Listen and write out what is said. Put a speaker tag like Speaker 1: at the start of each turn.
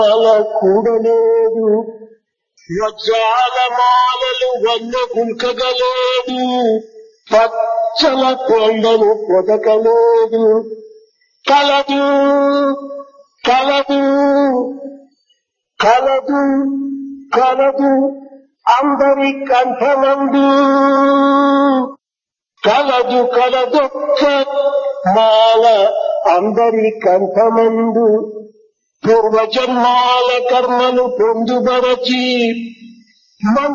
Speaker 1: మాల కూడలేదు వజ్రాల మాలలు వన్న గుల్కగలేదు పచ్చల కొండను పొదకలేదు కలదు కలదు కలదు కలదు అందరి కంఠమందు కలదు కలదొక్క మాల అందరి కంఠమందు పూర్వజన్మాల కర్మను పొందుబరచి